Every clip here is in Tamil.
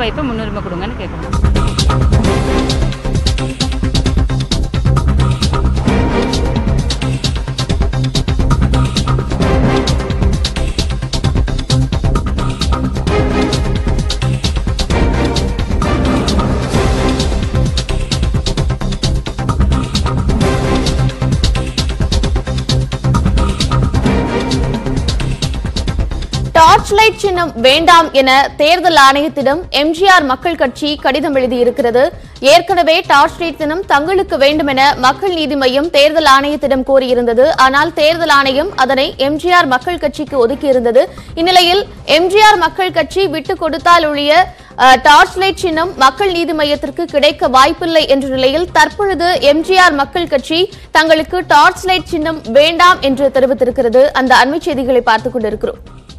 பைப்பை முன்னுரிமை கொடுங்கன்னு கேட்குறோம் டார்ச் லைட் சின்னம் வேண்டாம் என தேர்தல் ஆணையத்திடம் எம்ஜிஆர் மக்கள் கட்சி கடிதம் எழுதியிருக்கிறது ஏற்கனவே டார்ச் லைட் சின்னம் தங்களுக்கு வேண்டும் என மக்கள் நீதி மய்யம் தேர்தல் ஆணையத்திடம் கோரியிருந்தது ஆனால் தேர்தல் ஆணையம் அதனை எம்ஜிஆர் மக்கள் கட்சிக்கு ஒதுக்கியிருந்தது இந்நிலையில் எம்ஜிஆர் மக்கள் கட்சி விட்டுக் கொடுத்தால் ஒழிய அஹ், டார்ச் லைட் சின்னம் மக்கள் நீதி மையத்திற்கு கிடைக்க வாய்ப்பில்லை என்ற நிலையில் தற்பொழுது எம்ஜிஆர் மக்கள் கட்சி தங்களுக்கு டார்ச் லைட் சின்னம் வேண்டாம் என்று தெரிவித்திருக்கிறது அந்த அண்மை செய்திகளை பார்த்துக் கொண்டிருக்கிறோம்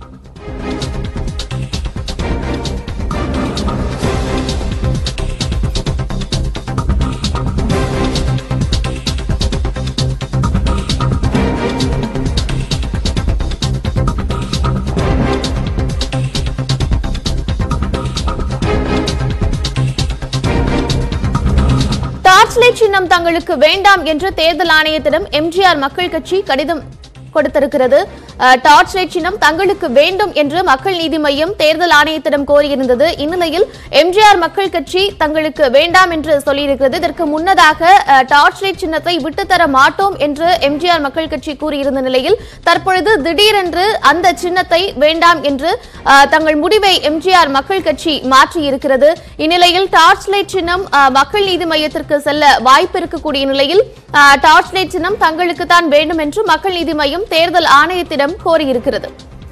டார்ச் லைட் சின்னம் தங்களுக்கு வேண்டாம் என்று தேர்தல் ஆணையத்திடம் எம்ஜிஆர் மக்கள் கட்சி கடிதம் கொடுத்திருக்கிறது அஹ், டார்ச் லைட் சின்னம் தங்களுக்கு வேண்டும் என்று மக்கள் நீதி மய்யம் தேர்தல் ஆணையத்திடம் கோரியிருந்தது இந்நிலையில் எம்ஜிஆர் மக்கள் கட்சி தங்களுக்கு வேண்டாம் என்று சொல்லியிருக்கிறது இதற்கு முன்னதாக அஹ், டார்ச் லைட் சின்னத்தை விட்டுத்தர மாட்டோம் என்று எம்ஜிஆர் மக்கள் கட்சி கூறியிருந்த நிலையில் தற்பொழுது திடீரென்று அந்த சின்னத்தை வேண்டாம் என்று அஹ், தங்கள் முடிவை எம்ஜிஆர் மக்கள் கட்சி மாற்றியிருக்கிறது இந்நிலையில் டார்ச் லைட் சின்னம் அஹ், மக்கள் நீதி மையத்திற்கு செல்ல வாய்ப்பு இருக்கக்கூடிய நிலையில் அஹ், டார்ச் லைட் சின்னம் தங்களுக்கு தான் வேண்டும் என்று மக்கள் நீதி மையம் தேர்தல் ஆணையத்திடம் கோரியிருக்கிறது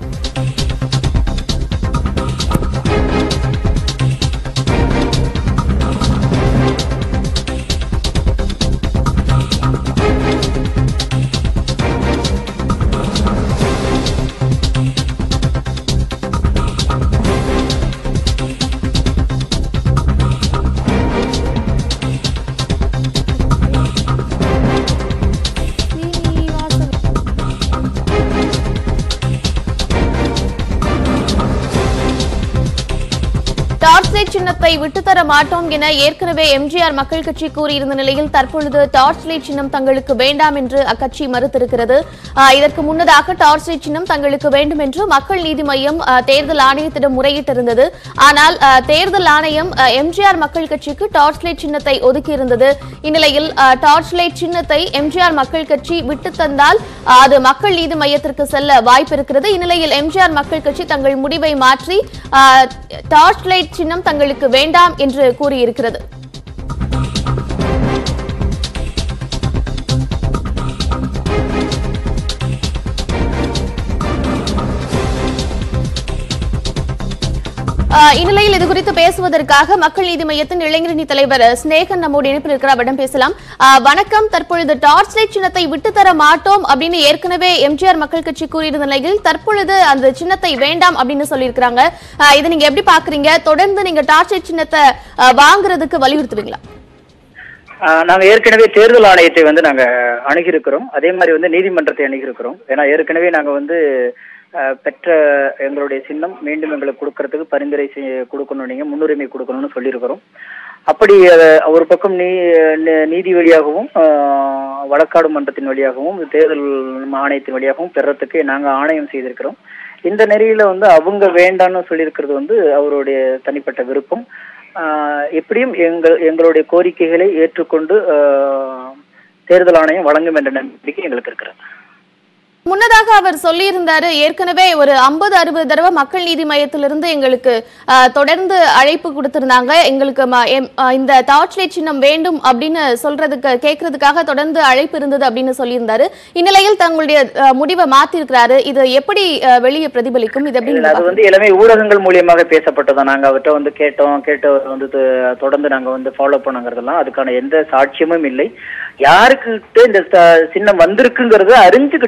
டார்ச் லைட் சின்னத்தை விட்டுத்தர மாட்டோம் என ஏற்கனவே எம்ஜிஆர் மக்கள் கட்சி கூறியிருந்த நிலையில் தற்பொழுது டார்ச் லைட் சின்னம் தங்களுக்கு வேண்டாம் என்று அக்கட்சி மறுத்திருக்கிறது ஆஹ் இதற்கு முன்னதாக டார்ச் லைட் சின்னம் தங்களுக்கு வேண்டும் என்று மக்கள் நீதி மய்யம் ஆஹ் தேர்தல் ஆணையத்திடம் முறையிட்டிருந்தது ஆனால் ஆஹ் தேர்தல் ஆணையம் ஆஹ் எம்ஜிஆர் மக்கள் கட்சிக்கு டார்ச் லைட் சின்னத்தை ஒதுக்கியிருந்தது இந்நிலையில் ஆஹ் டார்ச் லைட் சின்னத்தை எம்ஜிஆர் மக்கள் கட்சி விட்டு தந்தால் ஆஹ் அது மக்கள் நீதி மையத்திற்கு செல்ல வாய்ப்பு இருக்கிறது இந்நிலையில் எம்ஜிஆர் மக்கள் கட்சி தங்கள் முடிவை மாற்றி ஆஹ் டார்ச் லைட் சின்னம் தங்களுக்கு வேண்டாம் என்று கூறியிருக்கிறது ஆஹ் இந்நிலையில் இது குறித்து பேசுவதற்காக மக்கள் நீதி மையத்தின் இளைஞரணி தலைவர் ஸ்னேகன் நம்மோடு இணைப்பில் இருக்கிற அவரிடம் பேசலாம் ஆஹ் வணக்கம் தற்பொழுது டார்ச் லைட் சின்னத்தை விட்டுத்தர மாட்டோம் அப்படின்னு ஏற்கனவே எம்ஜிஆர் மக்கள் கட்சி கூறியிருந்த நிலையில் தற்பொழுது அந்த சின்னத்தை வேண்டாம் அப்படின்னு சொல்லியிருக்கிறாங்க ஆஹ் இதை நீங்க எப்படி பாக்குறீங்க தொடர்ந்து நீங்க டார்ச் லைட் சின்னத்தை ஆஹ் வாங்குறதுக்கு வலியுறுத்துவீங்களா ஆஹ் நாங்க ஏற்கனவே தேர்தல் ஆணையத்தை வந்து நாங்க அணுகியிருக்கிறோம் அதே மாதிரி வந்து நீதிமன்றத்தை அணுகியிருக்கிறோம் ஏன்னா ஏற்கனவே நாங்க வந்து ஆஹ் பெற்ற எங்களுடைய சின்னம் மீண்டும் எங்களுக்கு கொடுக்கறதுக்கு பரிந்துரை செய்- கொடுக்கணும் நீங்க முன்னுரிமை கொடுக்கணும்னு சொல்லியிருக்கிறோம் அப்படி அஹ், ஒரு பக்கம் நீ நி- நீதி வழியாகவும் ஆஹ், வழக்காடு மன்றத்தின் வழியாகவும் தேர்தல் ஆணையத்தின் வழியாகவும் பெறத்துக்கு நாங்க ஆணையம் செய்திருக்கிறோம் இந்த நெறியில வந்து அவங்க வேண்டாம்னு சொல்லியிருக்கிறது வந்து அவருடைய தனிப்பட்ட விருப்பம் ஆஹ் எப்படியும் எங்கள் எங்களுடைய கோரிக்கைகளை ஏற்றுக்கொண்டு ஆஹ் தேர்தல் ஆணையம் வழங்கும் என்ற நம்பிக்கை எங்களுக்கு இருக்கிறது முன்னதாக அவர் சொல்லியிருந்தாரு ஏற்கனவே ஒரு ஐம்பது அறுபது தடவை மக்கள் நீதி மையத்திலிருந்து எங்களுக்கு ஆஹ், தொடர்ந்து அழைப்பு கொடுத்திருந்தாங்க எங்களுக்கு ம- எம்- ஆஹ், இந்த டார்ச் லைட் சின்னம் வேண்டும் அப்படின்னு சொல்றதுக்கு கேட்கறதுக்காக தொடர்ந்து அழைப்பு இருந்தது அப்படின்னு சொல்லியிருந்தாரு இந்நிலையில் தங்களுடைய ஆஹ், முடிவை மாத்திருக்கிறாரு இது எப்படி ஆஹ், வெளியே பிரதிபலிக்கும் இது எப்படி இல்ல, நீங்க அது வந்து எல்லாமே ஊடகங்கள் மூலியமாக பேசப்பட்டதா நாங்க அவர்கிட்ட வந்து கேட்டோம் கேட்டு அவர் வந்து து- தொடர்ந்து நாங்க வந்து ஃபாலோ பண்ணுங்கிறதெல்லாம் அதுக்கான எந்த சாட்சியமும் இல்லை யாருக்கிட்ட இந்த ச- சின்னம் வந்திருக்குங்கிறத அறிஞ்சுக்கிட்டோம் அவ்வளவுதான்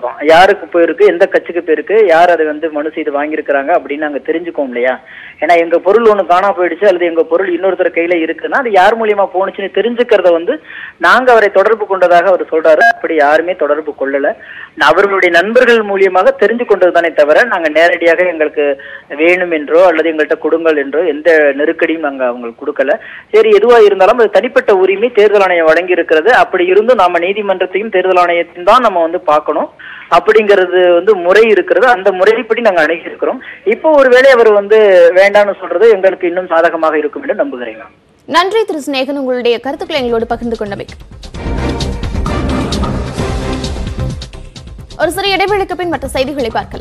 இருக்கோம் யாருக்கு போயிருக்கு எந்த கட்சிக்கு போயிருக்கு யார் அதை வந்து மனு செய்து வாங்கியிருக்கிறாங்க அப்படின்னு நாங்க தெரிஞ்சுக்கோம் இல்லையா ஏன்னா எங்க பொருள் ஒண்ணு காணா போயிடுச்சு அல்லது எங்க பொருள் இன்னொருத்தர் கையில இருக்குன்னா அது யார் மூலியமா போணுச்சுன்னு தெரிஞ்சுக்கிறத வந்து நாங்க அவரை தொடர்பு கொண்டதாக அவர் சொல்றாரு அப்படி யாருமே தொடர்பு கொள்ளல அவர்களுடைய நண்பர்கள் மூலியமாக தெரிஞ்சு கொண்டது தானே தவிர நாங்க நேரடியாக எங்களுக்கு வேணும் என்றோ அல்லது எங்கள்கிட்ட கொடுங்கள் என்றோ எந்த நெருக்கடியும் நாங்க அவங்களுக்கு கொடுக்கல சரி எதுவா இருந்தாலும் அது தனிப்பட்ட உரிமை தேர்தல் ஆணையம் வழங்கி இருக்கிறது அப்படி இருந்தும் நாம நீதிமன்றத்தையும் தேர்தல் ஆணையத்தையும் தான் நம்ம வந்து பார்க்கணும் அப்படிங்கிறது வந்து முறை இருக்கிறது அந்த முறைப்படி நாங்க அணுகி இருக்கிறோம் இப்போ ஒருவேளை அவர் வந்து வேண்டாம்னு சொல்றது எங்களுக்கு இன்னும் சாதகமாக இருக்கும் என்று நம்புகிறேன் நன்றி திரு சிநேகன் உங்களுடைய கருத்துக்களை எங்களோடு பகிர்ந்து கொண்டமைக்கு ஒரு சிறிய இடைவெளிக்கு பின் மற்ற செய்திகளை பார்க்கலாம்